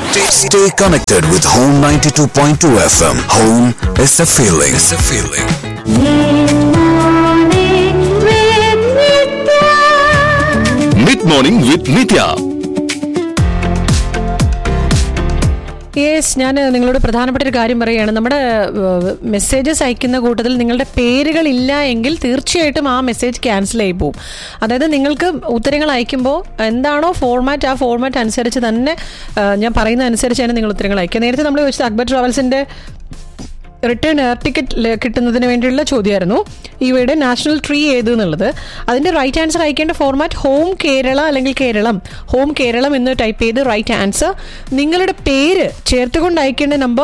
Stay, stay connected with Home 92.2 FM. Home is a feeling. It's a feeling. Mid morning with Nithya yes ഞാൻ നിങ്ങളോട് പ്രധാനപ്പെട്ട ഒരു കാര്യം പറയുകയാണ് നമ്മുടെ മെസ്സേജസ് അയക്കുന്ന കൂട്ടത്തിൽ നിങ്ങളുടെ പേരുകൾ ഇല്ല എങ്കിൽ തീർച്ചയായിട്ടും ആ മെസ്സേജ് ക്യാൻസൽ ആയി പോകും അതായത് നിങ്ങൾക്ക് ഉത്തരങ്ങൾ അയക്കുമ്പോൾ എന്താണോ ഫോർമാറ്റ് ആ ഫോർമാറ്റ് അനുസരിച്ച് തന്നെ ആ, ഞാൻ പറയുന്ന അനുസരിച്ച് തന്നെ നിങ്ങൾ ഉത്തരങ്ങൾ അയക്കുക നേരത്തെ നമ്മൾ ചോദിച്ചത് അക്ബർ ട്രാവൽസിന്റെ റിട്ടേൺ എയർ ടിക്കറ്റ് കിട്ടുന്നതിന് വേണ്ടിയുള്ള ചോദ്യമായിരുന്നു ഇവയുടെ നാഷണൽ ട്രീ ഏത് എന്നുള്ളത് അതിന്റെ റൈറ്റ് ആൻസർ അയക്കേണ്ട ഫോർമാറ്റ് ഹോം കേരള അല്ലെങ്കിൽ കേരളം ഹോം കേരളം എന്ന് ടൈപ്പ് ചെയ്ത് റൈറ്റ് ആൻസർ നിങ്ങളുടെ പേര് ചേർത്തുകൊണ്ട് അയക്കേണ്ട number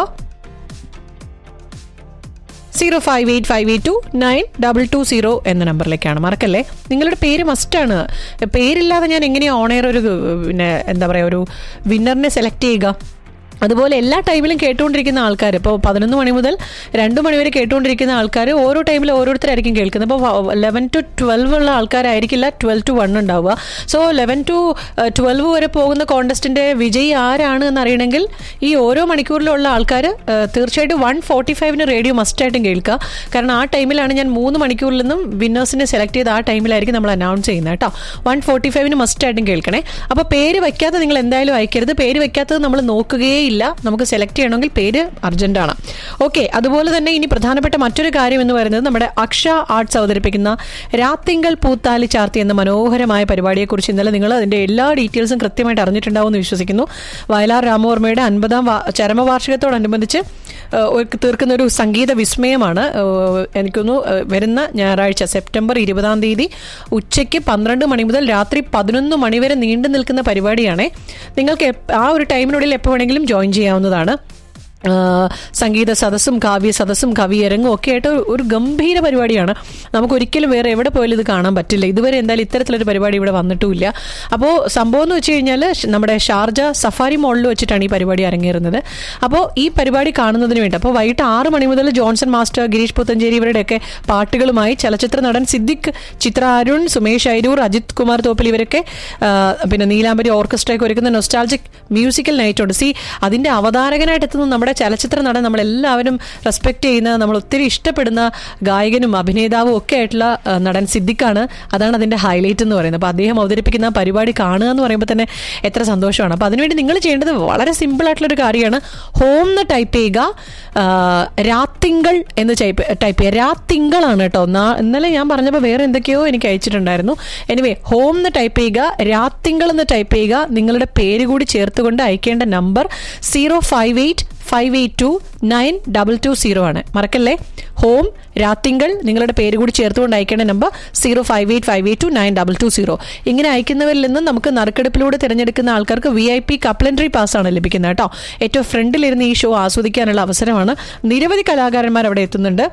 zero five eight five eight two nine double two zero എന്ന നമ്പറിലേക്കാണ് മറക്കല്ലേ നിങ്ങളുടെ പേര് മസ്റ്റാണ് പേരില്ലാതെ ഞാൻ എങ്ങനെയാണ് ഓൺ എയർ ഒരു പിന്നെ എന്താ പറയുക ഒരു വിന്നറിനെ സെലക്ട് ചെയ്യുക അതുപോലെ എല്ലാ ടൈമിലും കേട്ടുകൊണ്ടിരിക്കുന്ന ആൾക്കാർ ഇപ്പോൾ പതിനൊന്ന് മണി മുതൽ രണ്ട് മണി വരെ കേട്ടുകൊണ്ടിരിക്കുന്ന ആൾക്കാർ ഓരോ ടൈമിൽ ഓരോരുത്തരായിരിക്കും കേൾക്കുന്നത് അപ്പോൾ ലെവൻ ടു ട്വൽവ് ഉള്ള ആൾക്കാരായിരിക്കില്ല ട്വൽവ് ടു വൺ ഉണ്ടാവുക സോ ലെവൻ ടു ട്വൽവ് വരെ പോകുന്ന കോണ്ടസ്റ്റിന്റെ വിജയി ആരാണ് എന്ന് അറിയണമെങ്കിൽ ഈ ഓരോ മണിക്കൂറിലുള്ള ആൾക്കാർ തീർച്ചയായിട്ടും വൺ ഫോർട്ടി ഫൈവിന് റേഡിയോ മസ്റ്റായിട്ടും കേൾക്കുക കാരണം ആ ടൈമിലാണ് ഞാൻ മൂന്ന് മണിക്കൂറിൽ നിന്നും വിന്നേഴ്സിനെ സെലക്ട് ചെയ്ത് ആ ടൈമിലായിരിക്കും നമ്മൾ അനൗൺസ് ചെയ്യുന്നത് കേട്ടോ വൺ ഫോർട്ടി ഫൈവിന് മസ്റ്റായിട്ടും കേൾക്കണേ അപ്പോൾ പേര് വയ്ക്കാതെ നിങ്ങൾ എന്തായാലും അയക്കരുത് പേര് വയ്ക്കാത്തത് നമ്മൾ നോക്കുകയേ ഇല്ല നമുക്ക് സെലക്ട് ചെയ്യണമെങ്കിൽ പേര് അർജന്റ് ആണ് ഓക്കെ അതുപോലെ തന്നെ ഇനി പ്രധാനപ്പെട്ട മറ്റൊരു കാര്യം എന്ന് പറയുന്നത് നമ്മുടെ അക്ഷ ആർട്സ് അവതരിപ്പിക്കുന്ന രാത്തിങ്കൾ പൂത്താലി ചാർത്തി എന്ന മനോഹരമായ പരിപാടിയെക്കുറിച്ച് ഇന്നലെ നിങ്ങൾ അതിന്റെ എല്ലാ ഡീറ്റെയിൽസും കൃത്യമായിട്ട് അറിഞ്ഞിട്ടുണ്ടാവും എന്ന് വിശ്വസിക്കുന്നു വയലാർ രാമവർമ്മയുടെ അൻപതാം വാ- ചരമവാർഷികത്തോടനുബന്ധിച്ച് ഏഹ്, ഒരു- തീർക്കുന്ന ഒരു സംഗീത വിസ്മയമാണ് ഏഹ്, എനിക്കൊന്നു ഏഹ്, വരുന്ന ഞായറാഴ്ച സെപ്റ്റംബർ ഇരുപതാം തീയതി ഉച്ചയ്ക്ക് പന്ത്രണ്ട് മണി മുതൽ രാത്രി പതിനൊന്ന് മണി വരെ നീണ്ടു നിൽക്കുന്ന പരിപാടിയാണ് നിങ്ങൾക്ക് എപ്പ- ആ ഒരു ടൈമിനുള്ളിൽ എപ്പോൾ വേണമെങ്കിലും ജോയിൻ ചെയ്യാവുന്നതാണ് ആ, സംഗീത സദസ്സും കാവ്യ സദസ്സും കവിയരങ്ങും ഒക്കെ ആയിട്ട് ഒരു- ഒരു ഗംഭീര പരിപാടിയാണ് നമുക്ക് ഒരിക്കലും വേറെ എവിടെ പോയാലും ഇത് കാണാൻ പറ്റില്ല ഇതുവരെ എന്തായാലും ഇത്തരത്തിലൊരു പരിപാടി ഇവിടെ വന്നിട്ടുമില്ല അപ്പോൾ സംഭവം എന്ന് വെച്ച് കഴിഞ്ഞാൽ നമ്മുടെ ഷാർജ സഫാരി മോളിൽ വെച്ചിട്ടാണ് ഈ പരിപാടി അരങ്ങേറുന്നത് അപ്പോൾ ഈ പരിപാടി കാണുന്നതിന് വേണ്ടി അപ്പോൾ വൈകിട്ട് ആറ് മണി മുതൽ ജോൺസൺ മാസ്റ്റർ ഗിരീഷ് പുത്തഞ്ചേരി ഇവരുടെയൊക്കെ പാട്ടുകളുമായി ചലച്ചിത്ര നടൻ സിദ്ദിഖ് ചിത്ര അരുൺ സുമേഷ് അരൂർ അജിത് കുമാർ തോപ്പിൽ ഇവരൊക്കെ ആ, പിന്നെ നീലാംബരി ഓർക്കസ്ട്രയൊക്കെ ഒരുക്കുന്ന നൊസ്റ്റാൾജിക് മ്യൂസിക്കൽ നൈറ്റ് ഉണ്ട് സി അതിന്റെ അവതാരകനായിട്ട് എത്തുന്ന നമ്മുടെ ചലച്ചിത്ര നടൻ നമ്മളെല്ലാവരും റെസ്പെക്ട് ചെയ്യുന്ന നമ്മൾ ഒത്തിരി ഇഷ്ടപ്പെടുന്ന ഗായകനും അഭിനേതാവും ഒക്കെ ആയിട്ടുള്ള ആ, നടൻ സിദ്ദിഖാണ് അതാണ് അതിന്റെ ഹൈലൈറ്റ് എന്ന് പറയുന്നത് അപ്പോൾ അദ്ദേഹം അവതരിപ്പിക്കുന്ന ആ പരിപാടി കാണുക എന്ന് പറയുമ്പോൾ തന്നെ എത്ര സന്തോഷമാണ് അപ്പോൾ അതിനുവേണ്ടി നിങ്ങൾ ചെയ്യേണ്ടത് വളരെ സിമ്പിൾ ആയിട്ടുള്ള ഒരു കാര്യമാണ് ഹോം എന്ന് ടൈപ്പ് ചെയ്യുക ആ, രാത്തിങ്കൾ എന്ന് ടൈപ്പ് ടൈപ്പ് ചെയ്യുക രാത്തിങ്കളാണ് കേട്ടോ നാ- ഇന്നലെ ഞാൻ പറഞ്ഞപ്പോൾ വേറെ എന്തൊക്കെയോ എനിക്ക് അയച്ചിട്ടുണ്ടായിരുന്നു എനിവേ ഹോം എന്ന് ടൈപ്പ് ചെയ്യുക രാത്തിങ്കൾ എന്ന് ടൈപ്പ് ചെയ്യുക നിങ്ങളുടെ പേര് കൂടി ചേർത്തുകൊണ്ട് അയക്കേണ്ട number zero five eight five eight two nine double two zero ആണ് മറക്കല്ലേ ഹോം രാത്തിങ്കൾ നിങ്ങളുടെ പേര് കൂടി ചേർത്തുകൊണ്ട് അയക്കേണ്ട number zero five eight five eight two nine double two zero ഇങ്ങനെ അയക്കുന്നവരിൽ നിന്ന് നമുക്ക് നറുക്കെടുപ്പിലൂടെ തിരഞ്ഞെടുക്കുന്ന ആൾക്കാർക്ക് V I P complimentary pass ആണ് ലഭിക്കുന്നത് കേട്ടോ ഏറ്റവും ഫ്രണ്ടിലിരുന്ന് ഈ ഷോ ആസ്വദിക്കാനുള്ള അവസരമാണ് നിരവധി കലാകാരന്മാർ അവിടെ എത്തുന്നുണ്ട്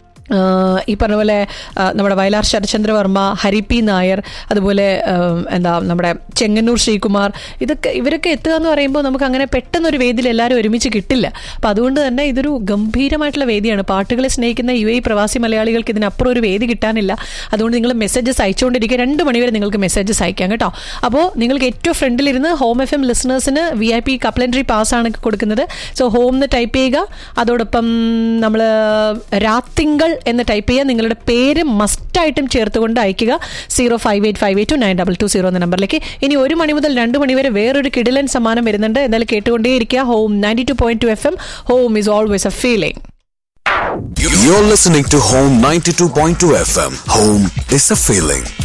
ആഹ് ഈ പറഞ്ഞ പോലെ ആഹ് നമ്മുടെ വയലാർ ശരചന്ദ്രവർമ്മ ഹരി പി നായർ അതുപോലെ ആഹ് എന്താ നമ്മുടെ ചെങ്ങന്നൂർ ശ്രീകുമാർ ഇതൊക്കെ ഇവരൊക്കെ എത്തുക എന്ന് പറയുമ്പോൾ നമുക്ക് അങ്ങനെ പെട്ടെന്ന് ഒരു വേദിയിൽ എല്ലാവരും ഒരുമിച്ച് കിട്ടില്ല അപ്പം അതുകൊണ്ട് തന്നെ ഇതൊരു ഗംഭീരമായിട്ടുള്ള വേദിയാണ് പാട്ടുകളെ സ്നേഹിക്കുന്ന യു എ പ്രവാസി മലയാളികൾക്ക് ഇതിനപ്പുറം ഒരു വേദി കിട്ടാനില്ല അതുകൊണ്ട് നിങ്ങൾ മെസ്സേജസ് അയച്ചുകൊണ്ടിരിക്കുക രണ്ട് മണിവരെ നിങ്ങൾക്ക് മെസ്സേജസ് അയക്കാം കേട്ടോ അപ്പോൾ നിങ്ങൾക്ക് ഏറ്റവും ഫ്രണ്ടിലിരുന്ന് ഹോം എഫ് എം ലിസണേഴ്സിന് V I P complimentary pass ആണ് കൊടുക്കുന്നത് സോ ഹോം എന്ന് ടൈപ്പ് ചെയ്യുക അതോടൊപ്പം നമ്മൾ രാത്തിങ്കൾ എന്ന് ടൈപ്പ് ചെയ്യുക നിങ്ങളുടെ പേര് മസ്റ്റായിട്ടും ചേർത്തുകൊണ്ട് അയക്കുക zero five eight five eight two nine double two zero എന്ന നമ്പറിലേക്ക് ഇനി ഒരു മണി മുതൽ രണ്ട് മണി വരെ വേറൊരു കിടിലൻ സമ്മാനം വരുന്നുണ്ട് എന്തായാലും കേട്ടുകൊണ്ടേയിരിക്കുക home ninety two point two F M home is always a feeling You're listening to Home 92.2 FM. Home is a feeling.